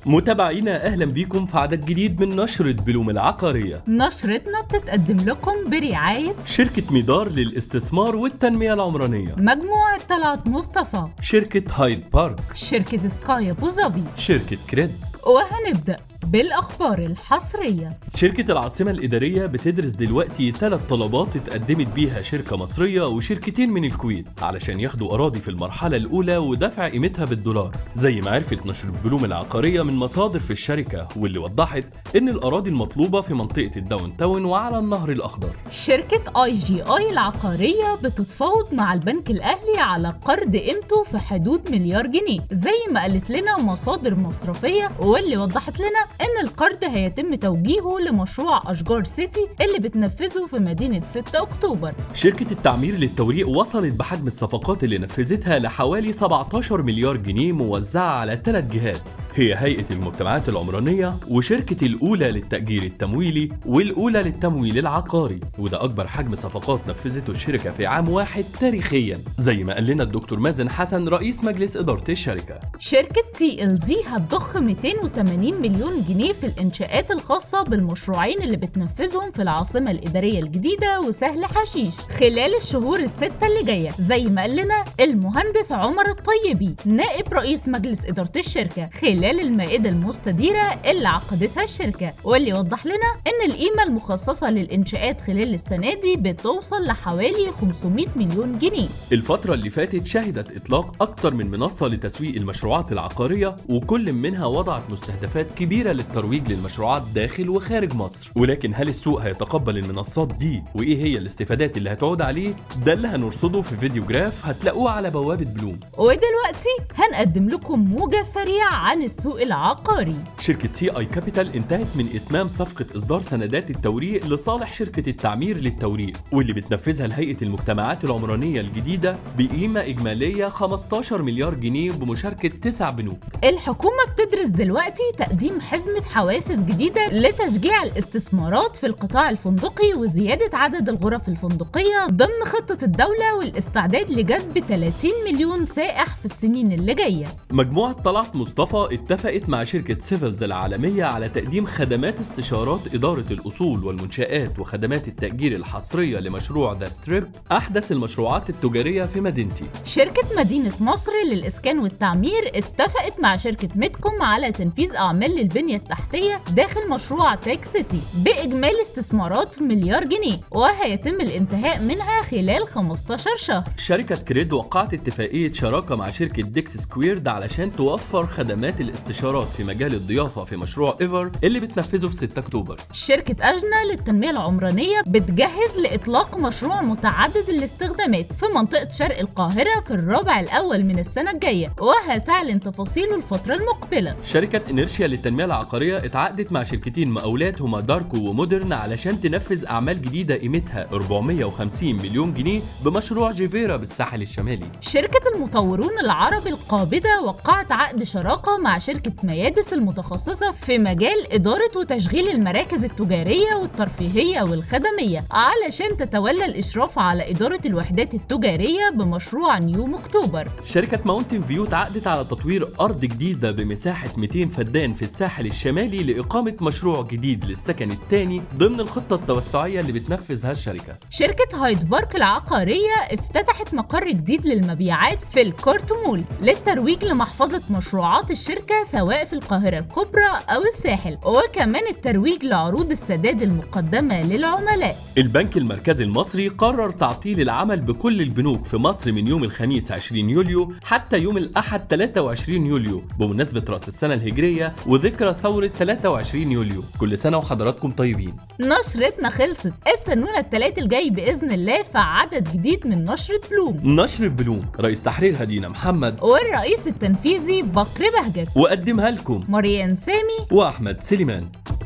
متابعينا اهلا بيكم في عدد جديد من نشرة بلوم العقارية نشرتنا بتتقدم لكم برعاية شركة ميدار للاستثمار والتنمية العمرانية مجموعة طلعت مصطفى شركة هايد بارك شركة سكاي أبو ظبي شركة كريد وهنبدأ بالأخبار الحصرية شركة العاصمة الإدارية بتدرس دلوقتي ثلاث طلبات اتقدمت بيها شركة مصرية وشركتين من الكويت علشان ياخدوا أراضي في المرحلة الأولى ودفع قيمتها بالدولار زي ما عرفت نشر البلوم العقارية من مصادر في الشركة واللي وضحت إن الأراضي المطلوبة في منطقة الداون تاون وعلى النهر الأخضر شركة اي جي اي العقارية بتتفاوض مع البنك الأهلي على قرض قيمته في حدود مليار جنيه زي ما قالت لنا مصادر مصرفية واللي وضحت لنا إن القرض هيتم توجيهه لمشروع أشجار سيتي اللي بتنفذه في مدينة 6 أكتوبر شركة التعمير للتوريق وصلت بحجم الصفقات اللي نفذتها لحوالي 17 مليار جنيه موزعة على ثلاث جهات هي هيئة المجتمعات العمرانية وشركة الأولى للتأجير التمويلي والأولى للتمويل العقاري وده أكبر حجم صفقات نفذته الشركة في عام واحد تاريخيا زي ما قال لنا الدكتور مازن حسن رئيس مجلس إدارة الشركة شركة تي ال دي هتضخ 280 مليون جنيه في الإنشاءات الخاصة بالمشروعين اللي بتنفذهم في العاصمة الإدارية الجديدة وسهل حشيش خلال الشهور الستة اللي جاية زي ما قال لنا المهندس عمر الطيبي نائب رئيس مجلس إدارة الشركة خلال المائدة المستديرة اللي عقدتها الشركة واللي وضح لنا إن القيمة المخصصة للإنشاءات خلال السنة دي بتوصل لحوالي 500 مليون جنيه الفترة اللي فاتت شهدت إطلاق أكتر من منصة لتسويق المشروعات العقارية وكل منها وضعت مستهدفات كبيرة للترويج للمشروعات داخل وخارج مصر ولكن هل السوق هيتقبل المنصات دي وإيه هي الاستفادات اللي هتعود عليه ده اللي هنرصده في فيديو جراف هتلاقوه على بوابة بلوم ودلوقتي هنقدم لكم موجة سريعة عن السوق العقاري شركة سي اي كابيتال انتهت من اتمام صفقة اصدار سندات التوريق لصالح شركة التعمير للتوريق واللي بتنفذها لهيئة المجتمعات العمرانية الجديدة بقيمة إجمالية 15 مليار جنيه بمشاركة تسع بنوك الحكومة بتدرس دلوقتي تقديم حزمة حوافز جديدة لتشجيع الاستثمارات في القطاع الفندقي وزيادة عدد الغرف الفندقية ضمن خطة الدولة والاستعداد لجذب 30 مليون سائح في السنين اللي جاية مجموعة طلعت مصطفى اتفقت مع شركة سيفلز العالمية على تقديم خدمات استشارات إدارة الأصول والمنشآت وخدمات التأجير الحصرية لمشروع ذا ستريب أحدث المشروعات التجارية في مدينتي شركة مدينة مصر للإسكان والتعمير اتفقت مع شركة ميدكوم على تنفيذ أعمال للبنية التحتية داخل مشروع تاك سيتي بإجمالي استثمارات مليار جنيه وهيتم الانتهاء منها خلال 15 شهر شركة كريد وقعت اتفاقية شراكة مع شركة ديكس سكويرد علشان توفر خدمات الاستشارات في مجال الضيافة في مشروع ايفر اللي بتنفذه في 6 أكتوبر شركة أجنة للتنمية العمرانية بتجهز لإطلاق مشروع متعدد الاستخدامات في منطقة شرق القاهرة في الرابع الأول من السنة الجاية وهتعلن تفاصيله الفترة المقبلة شركة انيرشيا للتنمية العقارية اتعاقدت مع شركتين مقاولات هما داركو ومودرن علشان تنفذ أعمال جديدة قيمتها 450 مليون جنيه بمشروع جيفيرا بالساحل الشمالي شركة المطورون العرب القابضة وقعت عقد شراكة مع شركة ميادس المتخصصة في مجال إدارة وتشغيل المراكز التجارية والترفيهية والخدمية علشان تتولى الإشراف على إدارة الوحدات التجارية بمشروع نيوم أكتوبر شركة ماونتن فيو اتعاقدت على تطوير أرض جديدة بمساحة 200 فدان في الساحل الشمالي لإقامة مشروع جديد للسكن الثاني ضمن الخطة التوسعية اللي بتنفذها الشركة شركة هايد بارك العقارية افتتحت مقر جديد للمبيعات في الكورت مول للترويج لمحفظة مشروعات الشركة سواء في القاهرة الكبرى أو الساحل وكمان الترويج لعروض السداد المقدمة للعملاء البنك المركزي المصري قرر تعطيل العمل بكل البنوك في مصر من يوم الخميس 20 يوليو حتى يوم الأحد 23 يوليو بمناسبة رأس السنة الهجرية وذكرى ثورة 23 يوليو كل سنة وحضراتكم طيبين نشرتنا خلصت استنونا التلات الجاي بإذن الله في عدد جديد من نشرة بلوم نشر بلوم رئيس تحرير هدينا محمد والرئيس التنفيذي بكر بهجت وقدمها لكم مريان سامي وأحمد سليمان